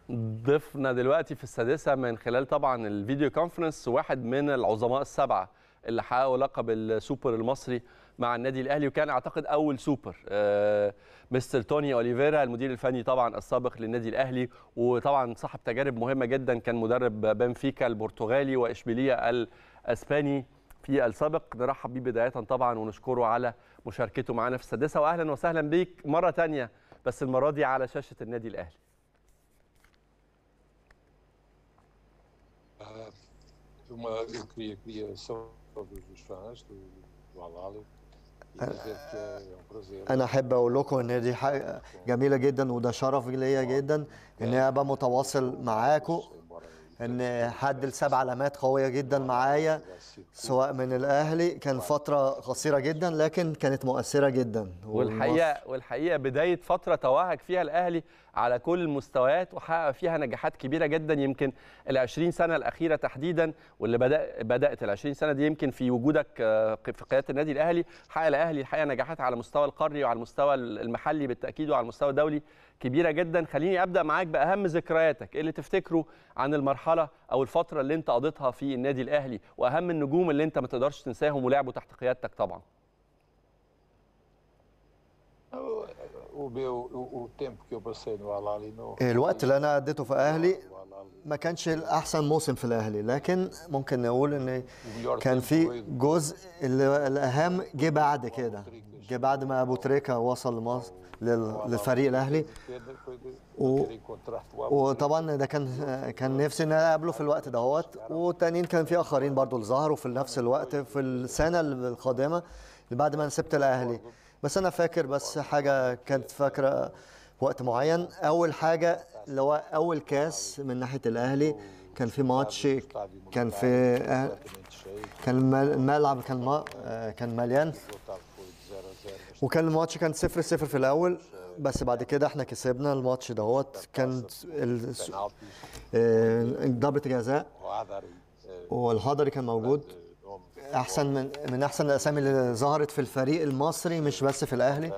ضيفنا دلوقتي في السادسه من خلال طبعا الفيديو كونفرنس واحد من العظماء السبعه اللي حققوا لقب السوبر المصري مع النادي الاهلي وكان اعتقد اول سوبر آه مستر توني اوليفيرا المدير الفني طبعا السابق للنادي الاهلي وطبعا صاحب تجارب مهمه جدا كان مدرب بنفيكا البرتغالي واشبيليه الاسباني في السابق نرحب بيه بدايه طبعا ونشكره على مشاركته معنا في السادسه واهلا وسهلا بيك مره ثانيه بس المره دي على شاشه النادي الاهلي uma, eu queria, queria só dos fãs do, do Alali e dizer que é um prazer. انا احب اقول لكم ان دي حاجه جميله جدا وده شرف ليا جدا ان انا ابقى متواصل معاكم ان حد لسبع علامات قويه جدا معايا سواء من الاهلي كان فتره قصيره جدا لكن كانت مؤثره جدا والحقيقه والحقيقه بدايه فتره توهج فيها الاهلي على كل المستويات وحقق فيها نجاحات كبيره جدا يمكن ال 20 سنه الاخيره تحديدا واللي بدا بدات ال 20 سنه دي يمكن في وجودك في قياده النادي الاهلي حقق الاهلي الحقيقه نجاحات على المستوى القاري وعلى المستوى المحلي بالتاكيد وعلى المستوى الدولي كبيره جدا خليني ابدا معاك باهم ذكرياتك اللي تفتكره عن المرحله او الفتره اللي انت قضيتها في النادي الاهلي واهم النجوم اللي انت ما تقدرش تنساهم ولعبوا تحت قيادتك طبعا O, meu, o, o tempo que eu passei no Alali no الوقت اللي انا اديته في اهلي ما كانش الاحسن موسم في الاهلي لكن ممكن نقول ان كان في جزء اللي الاهم جه بعد كده جه بعد ما ابو تريكه وصل لمصر لل- للفريق الاهلي و- وطبعا ده كان كان نفسي ان انا اقابله في الوقت دهوت والتانيين كان في اخرين برضو اللي ظهروا في نفس الوقت في السنه القادمه اللي بعد ما انا سبت الاهلي بس انا فاكر بس حاجه كانت فاكره وقت معين اول حاجه اللي هو اول كاس من ناحيه الاهلي كان في ماتش كان في كان الملعب كان ما كان مليان وكان الماتش كان صفر صفر في الاول بس بعد كده احنا كسبنا الماتش دهوت كان ال- آه، ضربة جزاء والهضري كان موجود احسن من من احسن الاسامي اللي ظهرت في الفريق المصري مش بس في الاهلي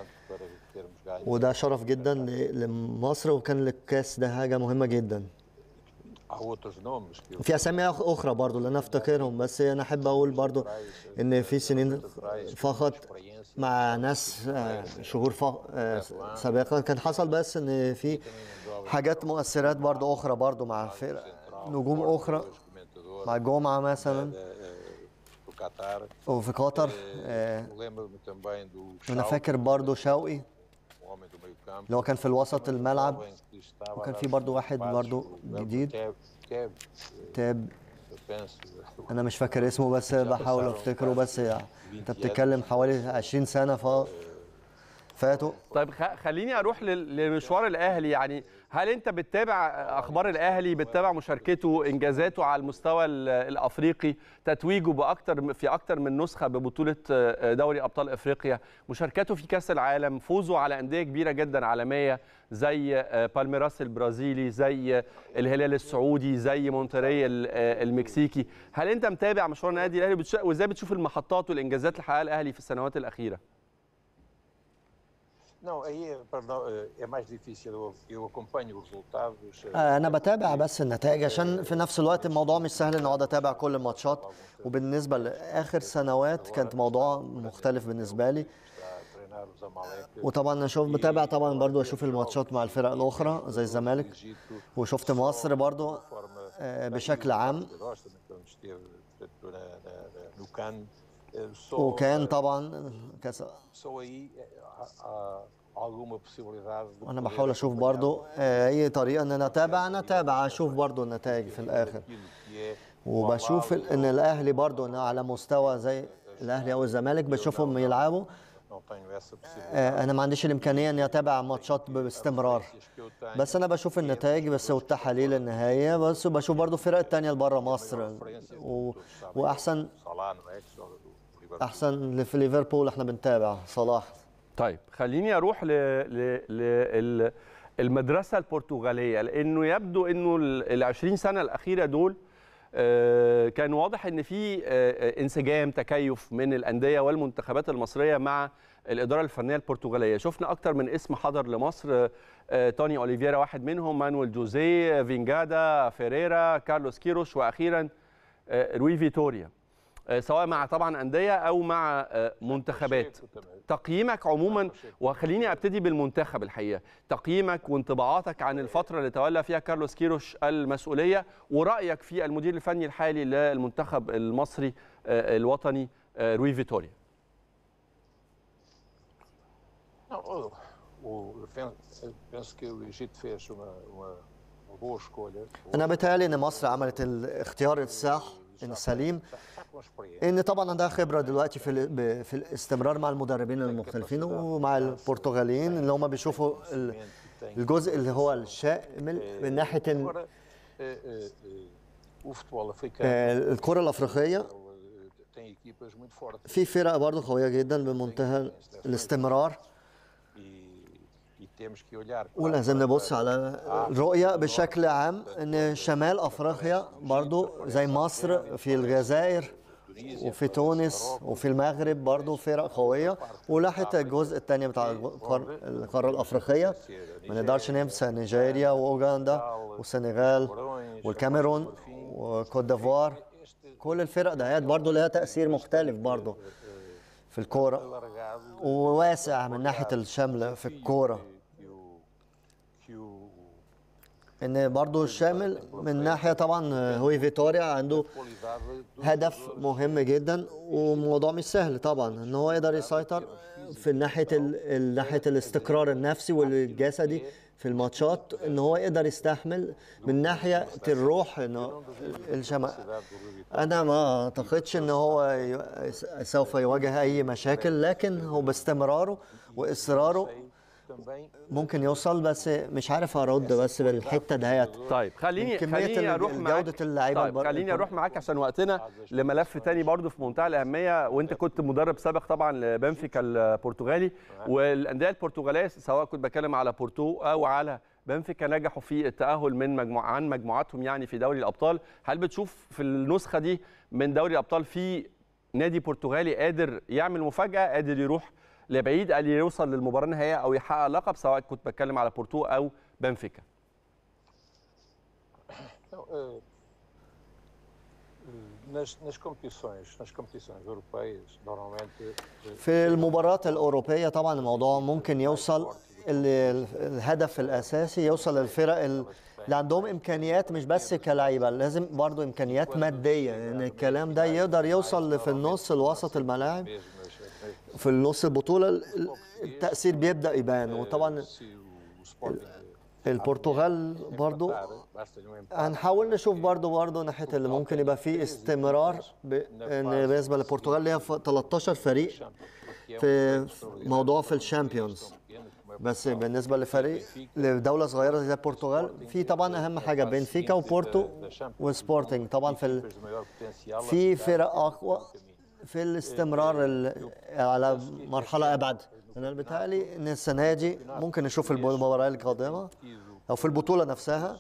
وده شرف جدا ل- لمصر وكان الكاس ده حاجه مهمه جدا Há outros nomes que eu في اسامي أخ- اخرى برضو اللي انا افتكرهم بس انا احب اقول برضو ان في سنين فقط مع ناس آه، شهور ف- آه، سابقا كان حصل بس ان في حاجات مؤثرات برضو اخرى برضو مع فرق نجوم اخرى comentador مع جمعه مثلا eh, do Qatar. وفي قطر آه، Lembro-me também do انا Chau, فاكر برضو شوقي um homem do meio campo. اللي هو كان في الوسط الملعب jovem que estava وكان a في dar برضو os واحد passos, برضو o جديد. Kev, Kev, تاب eu penso, انا مش فاكر اسمه بس بحاول افتكره بس يعني انت بتتكلم حوالي 20 سنه ف فاتوا طيب خ- خليني اروح لل- لمشوار الاهلي يعني هل انت بتتابع اخبار الاهلي بتتابع مشاركته انجازاته على المستوى ال- الافريقي تتويجه باكتر في اكتر من نسخه ببطوله دوري ابطال افريقيا مشاركته في كاس العالم فوزه على انديه كبيره جدا عالميه زي بالميراس البرازيلي زي الهلال السعودي زي مونتري ال- المكسيكي هل انت متابع مشوار النادي الاهلي بتش- وازاي بتشوف المحطات والانجازات اللي حققها الاهلي في السنوات الاخيره Não, aí é, para nó- é mais difícil. Eu, eu acompanho os resultados. eh, انا بتابع بس النتائج عشان في نفس الوقت الموضوع مش سهل ان اقعد اتابع كل الماتشات وبالنسبه لاخر سنوات كانت موضوع مختلف بالنسبه لي está a treinar o Zamalek. وطبعا انا اشوف بتابع طبعا برضو اشوف الماتشات مع الفرق الاخرى زي الزمالك Egito, وشفت مصر برضو de forma آه، بشكل عام Nós também quando esteve portanto, na, na, na, no CAN. eh, Só, وكان طبعا كاس só aí eh, há, há alguma possibilidade de انا poder بحاول اشوف acompanhar برضو آه، اي طريقه ان انا اتابع انا اتابع اشوف برضو النتائج في الاخر aquilo que é وبشوف ال- ان الاهلي برضو إن على مستوى زي الاهلي او الزمالك بشوفهم يلعبوا não tenho essa possibilidade. آه، انا ما عنديش الامكانيه اني اتابع ماتشات باستمرار que eu tenho بس انا بشوف النتائج بس والتحاليل النهائيه بس وبشوف برضو الفرق التانية اللي بره مصر و... واحسن Salah, não é? Que joga do Liverpool. احسن اللي في ليفربول احنا بنتابع صلاح طيب خليني اروح ل... ل... ل... المدرسه البرتغاليه لانه يبدو انه ال 20 سنه الاخيره دول آه، كان واضح ان في آه، انسجام تكيف من الانديه والمنتخبات المصريه مع الاداره الفنيه البرتغاليه شفنا اكتر من اسم حضر لمصر آه، توني اوليفيرا واحد منهم مانويل جوزيه فينجادا فيريرا كارلوس كيروش واخيرا آه، روي فيتوريا آه، سواء مع طبعا انديه او مع آه، منتخبات تقييمك عموما وخليني ابتدي بالمنتخب الحقيقه تقييمك وانطباعاتك عن الفتره اللي تولى فيها كارلوس كيروش المسؤوليه ورايك في المدير الفني الحالي للمنتخب المصري آه، الوطني آه، روي فيتوريا Não, o- o- eu pen- eu penso que o Egito fez uma, uma, uma boa escolha. انا بيتهيألي ان مصر عملت الاختيار الصح السليم Já com experiência. ان طبعا عندها خبره دلوقتي في ال- ب- في الاستمرار مع المدربين المختلفين ومع البرتغاليين اللي هم بيشوفوا ال- الجزء اللي هو الشامل من ناحيه ال- Agora, eh, eh, eh, o futebol africano آه، الكره الافريقيه eh, tem equipas muito fortes في فرق برضه قويه جدا بمنتهى الاستمرار e, e temos que olhar para- ولازم نبص على الرؤيه بشكل عام ان شمال افريقيا برضه زي مصر في الجزائر وفي تونس وفي المغرب برضه فرق قويه وناحيه الجزء الثاني بتاع القار- القاره الافريقيه ما نقدرش ننسى نيجيريا واوغندا والسنغال والكاميرون وكوت ديفوار كل الفرق دهيت برضه لها تاثير مختلف برضه في الكوره alargado وواسع من ناحيه الشمل في الكوره que o, que o ان برضه الشامل من ناحيه طبعا هوي فيتوريا عنده qualidade do هدف مهم جدا وموضوع مش سهل طبعا ان هو يقدر يسيطر في ناحيه ال- ال- ناحيه الاستقرار النفسي والجسدي في الماتشات ان هو يقدر يستحمل من ناحيه الروح انه الشما انا ما اعتقدش ان هو ي- سوف يواجه اي مشاكل لكن هو باستمراره واصراره também ممكن يوصل بس مش عارف ارد بس بالحته ديت طيب خليني كمية خليني ال- اروح معاك جودة اللعيبة طيب البر- خليني البر- اروح معاك عشان وقتنا لملف تاني برضو في منتهى الاهميه وانت كنت مدرب سابق طبعا لبنفيكا البرتغالي والانديه البرتغاليه سواء كنت بتكلم على بورتو او على بنفيكا نجحوا في التاهل من مجموعه عن مجموعاتهم يعني في دوري الابطال هل بتشوف في النسخه دي من دوري الابطال في نادي برتغالي قادر يعمل مفاجاه قادر يروح لبعيد قادر يوصل للمباراه النهائيه او يحقق لقب سواء كنت بتكلم على بورتو او بنفيكا Não, eh, eh, nas, nas competições, nas competições europeias, normalmente eh, في المباريات الأوروبية طبعا الموضوع ممكن يوصل ال- الهدف الأساسي يوصل للفرق ال- اللي عندهم إمكانيات مش بس كلاعيبة لازم برضو إمكانيات مادية لأن الكلام ده يقدر يوصل في النص الوسط الملاعب mesmo as, as, في النص البطولة ال- التأثير بيبدأ يبان وطبعا se o, o Sporting البرتغال برضو empatar, basta-lhe um empate. هنحاول نشوف برضو برضو ناحية اللي ممكن يبقى فيه استمرار ب- إن بالنسبة للبرتغال ليها ف- 13 فريق Porque é um في jogo extraordinário. موضوع في الشامبيونز pequeno, como é بس بالنسبه لفريق لدوله صغيره زي البرتغال في طبعا اهم حاجه بنفيكا وبورتو وسبورتنج طبعا في ال- equipas de maior potencial في فرق اقوى في الاستمرار ال- على مرحله ابعد انا بيتهيألي ان السنه دي ممكن نشوف المباراه القادمه او في البطوله نفسها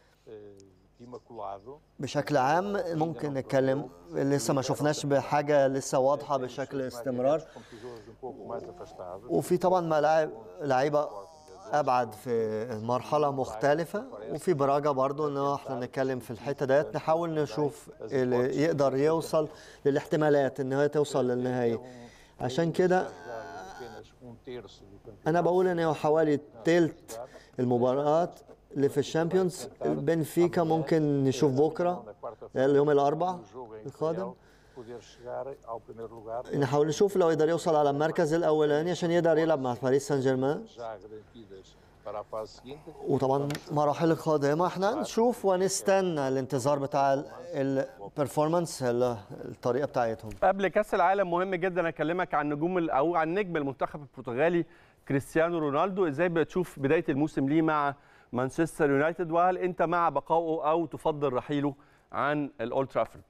eh, imaculado, بشكل عام ممكن نتكلم لسه ما شفناش بحاجه لسه واضحه بشكل استمرار com tesouros um pouco mais afastados. وفي طبعا ملاعب لعيبه ابعد في مرحله مختلفه وفي براجه برضو ان احنا نتكلم في الحته ديت نحاول نشوف اللي يقدر يوصل للاحتمالات ان هي توصل للنهايه عشان كده Já apenas um terço do campeonato. انا بقول ان هو حوالي تلت المباريات اللي في الشامبيونز بنفيكا ممكن نشوف بكره Na quarta-feira, اليوم الاربعاء o jogo em القادم Israel, poder chegar ao primeiro lugar, نحاول نشوف لو يقدر يوصل على المركز الاولاني عشان يقدر يلعب مع باريس سان جيرمان já garantidas para a fase seguinte. وطبعا مراحل القادمه احنا نشوف ونستنى الانتظار بتاع البرفورمانس الطريقه بتاعتهم قبل كاس العالم مهم جدا اكلمك عن نجوم ال- او عن نجم المنتخب البرتغالي كريستيانو رونالدو ازاي بتشوف بدايه الموسم ليه مع مانشستر يونايتد وهل انت مع بقائه او تفضل رحيله عن الاولد ترافورد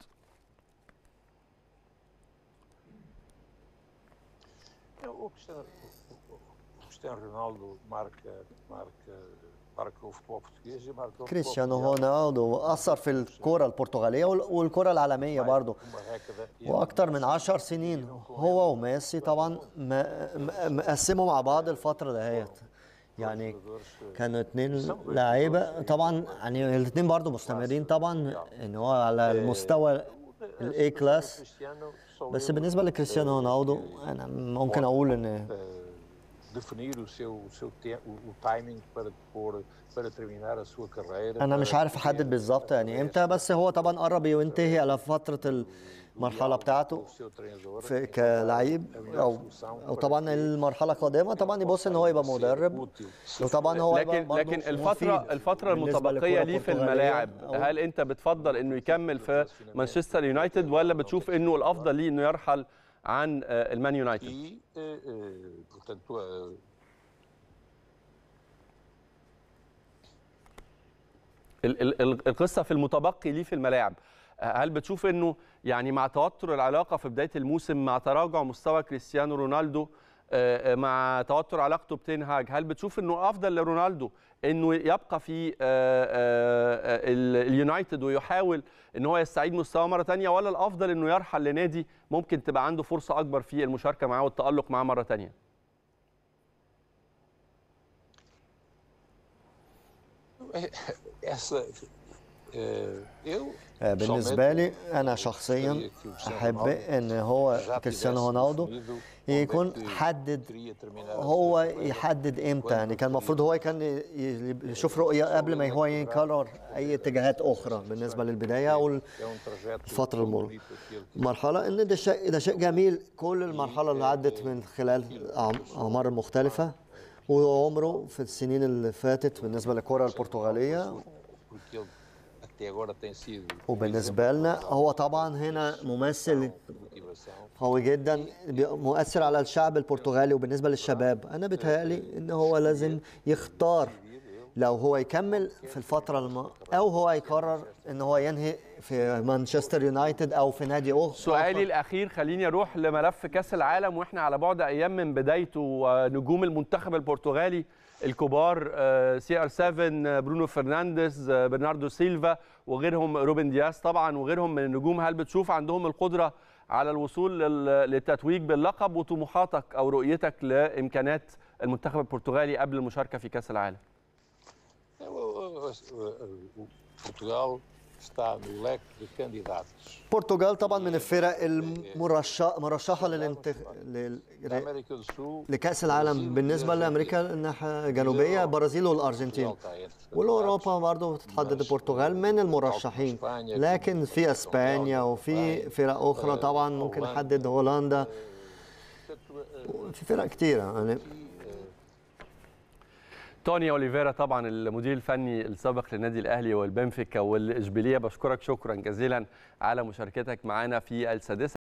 O Cristiano, o Cristiano Ronaldo marca, marca, marca o futebol português e marca o futebol كريستيانو mundial. رونالدو اثر في الكره البرتغاليه وال- والكره العالميه برضه Uma década e واكتر من عشر سنين هو وميسي طبعا م- م- مقسموا مع بعض الفتره دهيت يعني كانوا اتنين لعيبه طبعا يعني الاثنين برضو مستمرين طبعا ان هو على المستوى الاي كلاس بس بالنسبه لكريستيانو رونالدو انا ممكن اقول ان definir o seu, o seu tempo, o timing para pôr, para terminar a sua carreira. انا مش عارف احدد بالظبط يعني امتى بس هو طبعا قرب ينتهي على فتره المرحله بتاعته في كلعيب او او طبعا المرحله القادمه طبعا يبص ان هو يبقى مدرب وطبعا هو لكن لكن الفتره الفتره المتبقيه ليه في الملاعب هل انت بتفضل انه يكمل في مانشستر يونايتد ولا بتشوف انه الافضل ليه انه يرحل عن المان يونايتد القصه في المتبقي ليه في الملاعب هل بتشوف انه يعني مع توتر العلاقه في بدايه الموسم مع تراجع مستوى كريستيانو رونالدو مع توتر علاقته بتنهاج هل بتشوف انه افضل لرونالدو انه يبقى في اليونايتد ويحاول ان هو يستعيد مستواه مره ثانيه ولا الافضل انه يرحل لنادي ممكن تبقى عنده فرصه اكبر في المشاركه معاه والتالق معاه مره ثانيه بالنسبة لي أنا شخصيا أحب إن هو كريستيانو رونالدو يكون حدد هو يحدد إمتى يعني كان المفروض هو كان يشوف رؤية قبل ما هو يقرر أي اتجاهات أخرى بالنسبة للبداية أو الفترة المرحلة إن ده شيء ده شيء جميل كل المرحلة اللي عدت من خلال أعمار مختلفة وعمره في السنين اللي فاتت بالنسبة للكرة البرتغالية وبالنسبة لنا هو طبعا هنا ممثل قوي جدا مؤثر على الشعب البرتغالي وبالنسبة للشباب أنا بتهيألي إن هو لازم يختار لو هو يكمل في الفترة الم... أو هو يقرر إن هو ينهي في مانشستر يونايتد أو في نادي أخر سؤالي الأخير خليني أروح لملف كأس العالم وإحنا على بعد أيام من بدايته ونجوم المنتخب البرتغالي الكبار سي ار 7 برونو فرنانديز برناردو سيلفا وغيرهم روبن دياس طبعا وغيرهم من النجوم هل بتشوف عندهم القدره على الوصول للتتويج باللقب وطموحاتك او رؤيتك لامكانات المنتخب البرتغالي قبل المشاركه في كاس العالم؟ Portugal está no leque de candidatos. البرتغال طبعا من الفرق المرشحه مرشحه للانتخ... لل... لكاس العالم بالنسبه لامريكا الناحيه الجنوبيه البرازيل والارجنتين والاوروبا برضه بتتحدد البرتغال من المرشحين لكن في اسبانيا وفي فرق اخرى طبعا ممكن نحدد هولندا في فرق كتيره يعني توني اوليفيرا طبعا المدير الفني السابق للنادي الاهلي والبنفيكا والاشبيليه بشكرك شكرا جزيلا على مشاركتك معنا في السادسه